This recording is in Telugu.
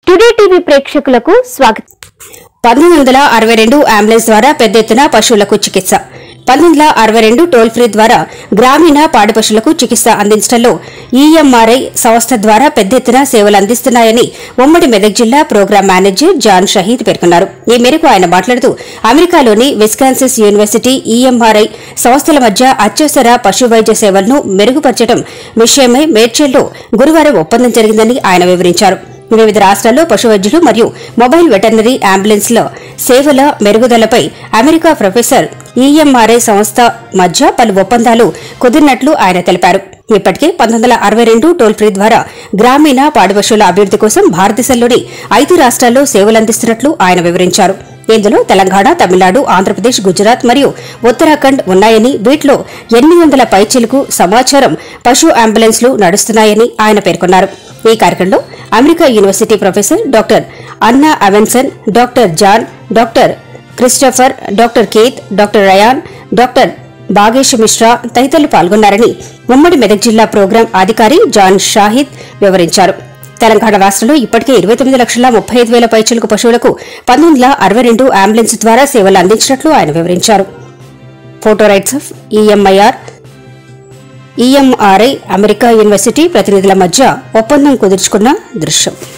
టుడే టీవీ ప్రేక్షకులకు స్వాగతం పంతొమ్మిది వందల అరవై రెండు అంబులెన్స్ ద్వారా పెద్ద ఎత్తున పశువులకు చికిత్స పంతొమ్మిది వందల అరవై రెండు టోల్ ఫ్రీ ద్వారా గ్రామీణ పాడి పశువులకు చికిత్స అందించడంలో ఈఎంఆర్ఐ సంస్థ ద్వారా పెద్ద ఎత్తున సేవలు అందిస్తున్నాయని ఉమ్మడి మెదక్ జిల్లా ప్రోగ్రాం మేనేజర్ జాన్ షహీద్ పేర్కొన్నారు ఈ మేరకు ఆయన మాట్లాడుతూ అమెరికాలోని విస్కాన్సిస్ యూనివర్సిటీ ఈఎంఆర్ఐ సంస్థల మధ్య అత్యవసర పశు వైద్య సేవలను మెరుగుపరచడం విషయమై మేడ్చల్లో గురువారం ఒప్పందం జరిగిందని ఆయన వివరించారు వివిధ రాష్ట్రాల్లో పశు వైద్యులు మరియు మొబైల్ వెటర్నరీ అంబులెన్స్ల సేవల మెరుగుదలపై అమెరికా ప్రొఫెసర్ ఈఎంఆర్ఐ సంస్థ మధ్య పలు ఒప్పందాలు కుదిరినట్లు ఆయన తెలిపారు ఇప్పటికే పంతొమ్మిది వందల అరవై రెండు టోల్ ఫ్రీ ద్వారా గ్రామీణ పాడి పశువుల అభివృద్ది కోసం భారతదేశంలోని ఐదు రాష్ట్రాల్లో సేవలు అందిస్తున్నట్లు ఆయన వివరించారు ఇందులో తెలంగాణ తమిళనాడు ఆంధ్రప్రదేశ్ గుజరాత్ మరియు ఉత్తరాఖండ్ ఉన్నాయని వీటిలో ఎనిమిది వందల పైచీలకు సమాచారం పశు అంబులెన్స్లు నడుస్తున్నాయని ఆయన పేర్కొన్నారు ఈ కార్యక్రమంలో America university professor doctor Anna Avenson doctor John doctor Christopher doctor Keith doctor Ryan doctor Bagesh Mishra తదితరులు పాల్గొన్నారని ఉమ్మడి మెదక్ జిల్లా ప్రోగ్రాం అధికారి జాన్ షాహిద్ వివరించారు తెలంగాణ రాష్ట్రంలో ఇప్పటికే ఇరవై తొమ్మిది లక్షల ముప్పై ఐదు వేల పైచులకు పశువులకు పంతొమ్మిది వందల అరవై రెండు అంబులెన్స్ ద్వారా సేవలు అందించినట్లు ఆయన వివరించారు photo rights of EMIR EMRI America university ప్రతినిధుల మధ్య ఒప్పందం కుదుర్చుకున్న దృశ్యం